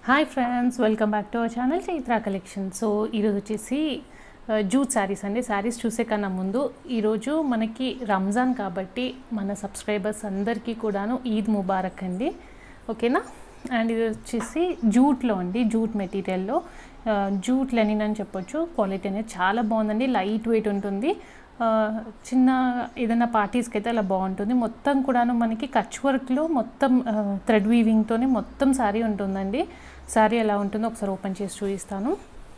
hi friends welcome back to our channel Chaitra collection so ఈరోజు వచ్చేసి ఆ, జూట్ శారీస్ అండి శారీస్ చూసే కన్నా ముందు ఈరోజు మనకి రంజాన్ కాబట్టి మన సబ్స్క్రైబర్స్ అందరికీ కూడాను ఈద్ ముబారక్ అండి ఓకేనా అండ్ ఇది వచ్చేసి జూట్లో అండి జూట్ మెటీరియల్లో ఆ, జూట్ లెనిన్ అని చెప్పొచ్చు క్వాలిటీ అనేది చాలా బాగుందండి లైట్ వెయిట్ ఉంటుంది ఆ, చిన్న ఏదైనా పార్టీస్కి అయితే అలా బాగుంటుంది మొత్తం కూడాను మనకి కచ్ వర్క్లో మొత్తం థ్రెడ్ వీవింగ్తోనే మొత్తం శారీ ఉంటుందండి శారీ ఎలా ఉంటుందో ఒకసారి ఓపెన్ చేసి చూపిస్తాను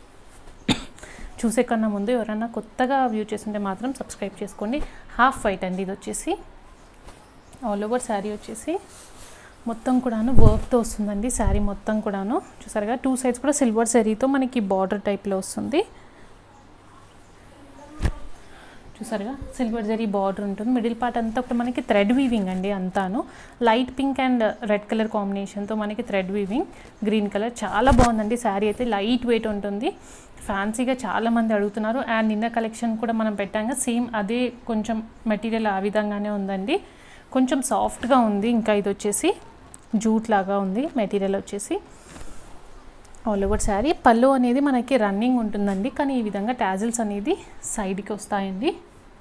చూసే కన్నా ముందు ఎవరైనా కొత్తగా వ్యూ చేస్తుంటే మాత్రం సబ్స్క్రైబ్ చేసుకోండి హాఫ్ వైట్ అండి ఇది వచ్చేసి ఆల్ ఓవర్ శారీ వచ్చేసి మొత్తం కూడాను వర్క్తో వస్తుందండి శారీ మొత్తం కూడాను చూసారుగా టూ సైడ్స్ కూడా సిల్వర్ శారీతో మనకి బార్డర్ టైప్లో వస్తుంది చూసారుగా సిల్వర్ జరీ బార్డర్ ఉంటుంది మిడిల్ పార్ట్ అంతా కూడా మనకి థ్రెడ్ వీవింగ్ అండి అంతాను light pink and red colour కాంబినేషన్తో మనకి థ్రెడ్ వీవింగ్ గ్రీన్ కలర్ చాలా బాగుందండి శారీ అయితే లైట్ వెయిట్ ఉంటుంది ఫ్యాన్సీగా చాలా మంది అడుగుతున్నారు అండ్ నిన్న కలెక్షన్ కూడా మనం పెట్టాక సేమ్ అదే కొంచెం మెటీరియల్ ఆ విధంగానే ఉందండి కొంచెం సాఫ్ట్గా ఉంది ఇంకా ఇది వచ్చేసి జూట్ లాగా ఉంది మెటీరియల్ వచ్చేసి ఆల్ ఓవర్ శారీ పళ్ళు అనేది మనకి రన్నింగ్ ఉంటుందండి కానీ ఈ విధంగా టాజిల్స్ అనేది సైడ్కి వస్తాయండి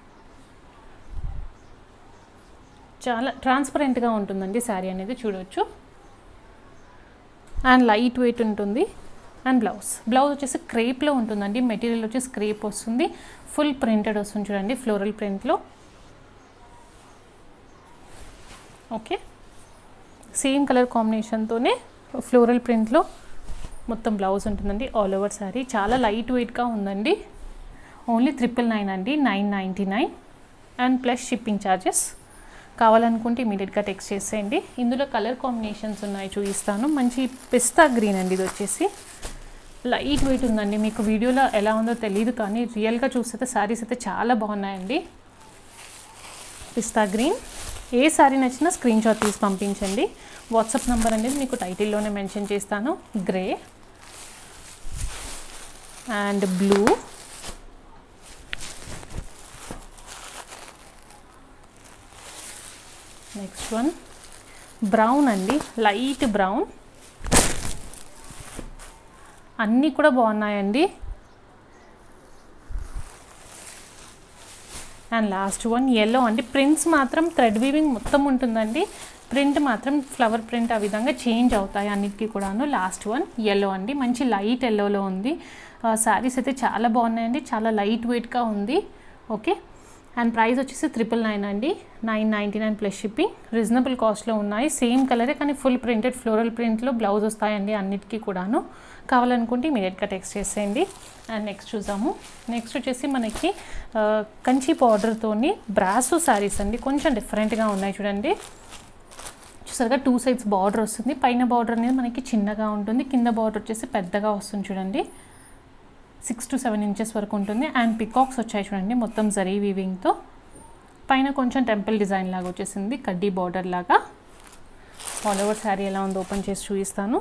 చాలా ట్రాన్స్పరెంట్గా ఉంటుందండి శారీ అనేది చూడవచ్చు అండ్ లైట్ వెయిట్ ఉంటుంది అండ్ బ్లౌజ్ బ్లౌజ్ వచ్చేసి క్రేప్లో ఉంటుందండి మెటీరియల్ వచ్చేసి క్రేప్ వస్తుంది ఫుల్ ప్రింటెడ్ వస్తుంది చూడండి ఫ్లోరల్ ప్రింట్లో ఓకే సేమ్ కలర్ కాంబినేషన్తోనే ఫ్లోరల్ ప్రింట్లో మొత్తం బ్లౌజ్ ఉంటుందండి ఆల్ ఓవర్ శారీ చాలా లైట్ వెయిట్గా ఉందండి ఓన్లీ ట్రిపుల్ నైన్ అండి nine ninety nine and plus shipping charges కావాలనుకుంటే ఇమీడియట్గా టెక్స్ట్ చేసేయండి ఇందులో కలర్ కాంబినేషన్స్ ఉన్నాయి చూపిస్తాను మంచి పిస్తా గ్రీన్ అండి ఇది వచ్చేసి లైట్ వెయిట్ ఉందండి మీకు వీడియోలో ఎలా ఉందో తెలియదు కానీ రియల్గా చూస్తే శారీస్ అయితే చాలా బాగున్నాయండి పిస్తా గ్రీన్ ఏ శారీ నచ్చినా స్క్రీన్ షాట్ తీసి పంపించండి వాట్సాప్ నెంబర్ అనేది మీకు టైటిల్లోనే మెన్షన్ చేస్తాను grey and blue next one brown అండి లైట్ బ్రౌన్ అన్నీ కూడా బాగున్నాయండి అండ్ లాస్ట్ వన్ ఎల్లో అండి ప్రింట్స్ మాత్రం థ్రెడ్ వీవింగ్ మొత్తం ఉంటుందండి ప్రింట్ మాత్రం ఫ్లవర్ ప్రింట్ ఆ విధంగా చేంజ్ అవుతాయి అన్నిటికీ కూడాను లాస్ట్ వన్ ఎల్లో అండి మంచి లైట్ ఎల్లోలో ఉంది శారీస్ అయితే చాలా బాగున్నాయండి చాలా లైట్ వెయిట్గా ఉంది ఓకే అండ్ ప్రైస్ వచ్చేసి ట్రిపుల్ నైన్ అండి nine ninety nine plus shipping reasonable కాస్ట్లో ఉన్నాయి సేమ్ కలరే కానీ ఫుల్ ప్రింటెడ్ ఫ్లోరల్ ప్రింట్లో బ్లౌజ్ వస్తాయండి అన్నిటికీ కూడాను కావాలనుకుంటే ఇమీడియట్గా టెక్స్ట్ చేసేయండి అండ్ నెక్స్ట్ చూసాము నెక్స్ట్ వచ్చేసి మనకి ఆ, కంచి పౌడర్తోని బ్రాసో శారీస్ అండి కొంచెం డిఫరెంట్గా ఉన్నాయి చూడండి చూసారుగా టూ సైడ్స్ బార్డర్ వస్తుంది పైన బార్డర్ అనేది మనకి చిన్నగా ఉంటుంది కింద బార్డర్ వచ్చేసి పెద్దగా వస్తుంది చూడండి సిక్స్ టు సెవెన్ ఇంచెస్ వరకు ఉంటుంది అండ్ పికాక్స్ వచ్చాయి చూడండి మొత్తం జరీ వీవింగ్తో పైన కొంచెం టెంపుల్ డిజైన్ లాగా వచ్చేసింది కడ్డీ బార్డర్ లాగా ఆల్ ఓవర్ శారీ ఎలా ఉందో ఓపెన్ చేసి చూపిస్తాను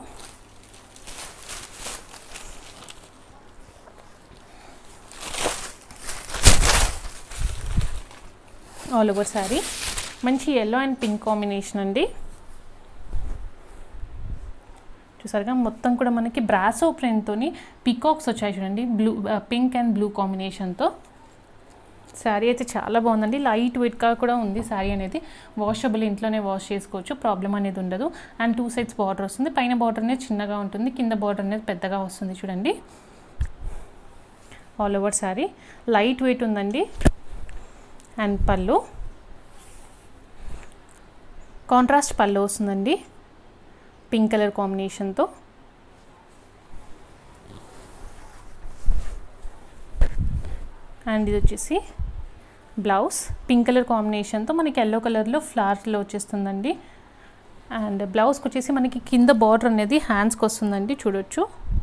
ఆల్ ఓవర్ శారీ మంచి ఎల్లో అండ్ పింక్ కాంబినేషన్ అండి చూసారుగా మొత్తం కూడా మనకి బ్రాసో ప్రింట్తోని పికాక్స్ వచ్చాయి చూడండి బ్లూ పింక్ అండ్ బ్లూ కాంబినేషన్తో శారీ అయితే చాలా బాగుందండి లైట్ వెయిట్గా కూడా ఉంది శారీ అనేది వాషబుల్ ఇంట్లోనే వాష్ చేసుకోవచ్చు ప్రాబ్లం అనేది ఉండదు అండ్ టూ సైడ్స్ బార్డర్ వస్తుంది పైన బార్డర్ అనేది చిన్నగా ఉంటుంది కింద బార్డర్ అనేది పెద్దగా వస్తుంది చూడండి all over sari light weight ఉందండి అండ్ పళ్ళు కాంట్రాస్ట్ పళ్ళు వస్తుందండి పింక్ కలర్ కాంబినేషన్తో అండ్ ఇది వచ్చేసి బ్లౌజ్ పింక్ కలర్ కాంబినేషన్తో మనకి ఎల్లో కలర్లో ఫ్లవర్లో వచ్చేస్తుందండి అండ్ బ్లౌజ్కి వచ్చేసి మనకి కింద బార్డర్ అనేది హ్యాండ్స్కి వస్తుందండి చూడొచ్చు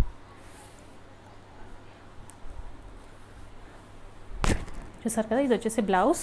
చూసారు కదా ఇది వచ్చేసి బ్లౌజ్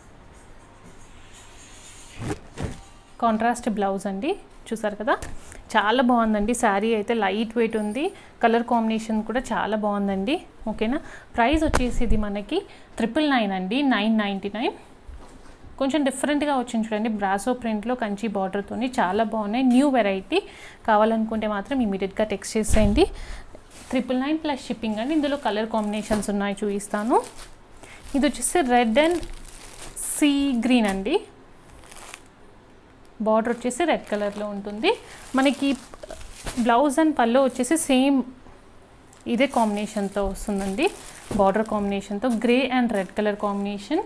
కాంట్రాస్ట్ బ్లౌజ్ అండి చూసారు కదా చాలా బాగుందండి శారీ అయితే లైట్ వెయిట్ ఉంది కలర్ కాంబినేషన్ కూడా చాలా బాగుందండి ఓకేనా ప్రైస్ వచ్చేసి ఇది మనకి ట్రిపుల్ నైన్ అండి నైన్ నైంటీ నైన్ కొంచెం డిఫరెంట్గా వచ్చింది చూడండి బ్రాసో ప్రింట్లో కంచి బార్డర్తోని చాలా బాగున్నాయి న్యూ వెరైటీ కావాలనుకుంటే మాత్రం ఇమీడియట్గా టెక్స్ట్ చేసేయండి ట్రిపుల్ నైన్ ప్లస్ షిప్పింగ్ అండి ఇందులో కలర్ కాంబినేషన్స్ ఉన్నాయి చూపిస్తాను ఇది వచ్చేసి రెడ్ అండ్ సీ గ్రీన్ అండి బార్డర్ వచ్చేసి రెడ్ కలర్లో ఉంటుంది మనకి బ్లౌజ్ అండ్ పళ్ళు వచ్చేసి సేమ్ ఇదే కాంబినేషన్తో వస్తుందండి బార్డర్ కాంబినేషన్తో grey and red colour combination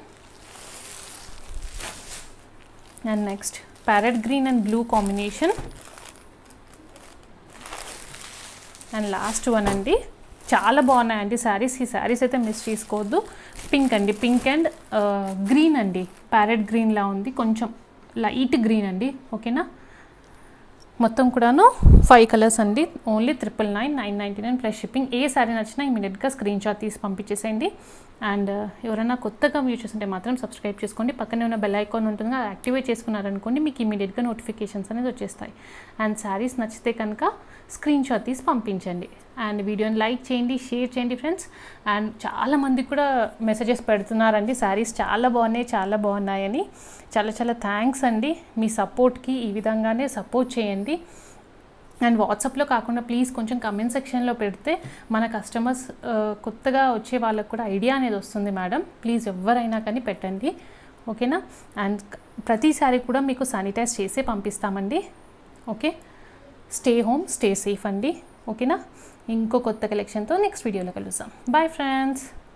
and next parrot green and blue combination and last one అండి చాలా బాగున్నాయండి శారీస్ ఈ శారీస్ అయితే మిస్ చేసుకోవద్దు పింక్ అండి పింక్ అండ్ గ్రీన్ అండి ప్యారెట్ గ్రీన్లా ఉంది కొంచెం లైట్ గ్రీన్ అండి ఓకేనా మొత్తం కూడాను ఫైవ్ కలర్స్ అండి only triple nine nine ninety nine plus shipping ఏ సారీ నచ్చినా ఇమీడియట్గా స్క్రీన్ షాట్ తీసి పంపించేసేయండి అండ్ ఎవరైనా కొత్తగా వ్యూ చేస్తుంటే మాత్రం సబ్స్క్రైబ్ చేసుకోండి పక్కనే ఉన్న బెల్ ఐకాన్ ఉంటుంది అది యాక్టివేట్ చేసుకున్నారనుకోండి మీకు ఇమీడియట్గా నోటిఫికేషన్స్ అనేది వచ్చేస్తాయి అండ్ శారీస్ నచ్చితే కనుక స్క్రీన్ షాట్ తీసి పంపించండి అండ్ వీడియోని లైక్ చేయండి షేర్ చేయండి ఫ్రెండ్స్ అండ్ చాలా మంది కూడా మెసేజెస్ పెడుతున్నారండి శారీస్ చాలా బాగున్నాయి చాలా బాగున్నాయని చాలా చాలా థ్యాంక్స్ అండి మీ సపోర్ట్కి ఈ విధంగానే సపోర్ట్ చేయండి అండ్ వాట్సాప్లో కాకుండా ప్లీజ్ కొంచెం కమెంట్ సెక్షన్లో పెడితే మన కస్టమర్స్ కొత్తగా వచ్చే వాళ్ళకు కూడా ఐడియా అనేది వస్తుంది మేడం ప్లీజ్ ఎవరైనా కానీ పెట్టండి ఓకేనా అండ్ ప్రతిసారి కూడా మీకు శానిటైజ్ చేసే పంపిస్తామండి okay stay home stay safe అండి ఓకేనా ఇంకో కొత్త కలెక్షన్తో నెక్స్ట్ వీడియోలో కలుద్దాం బాయ్ ఫ్రెండ్స్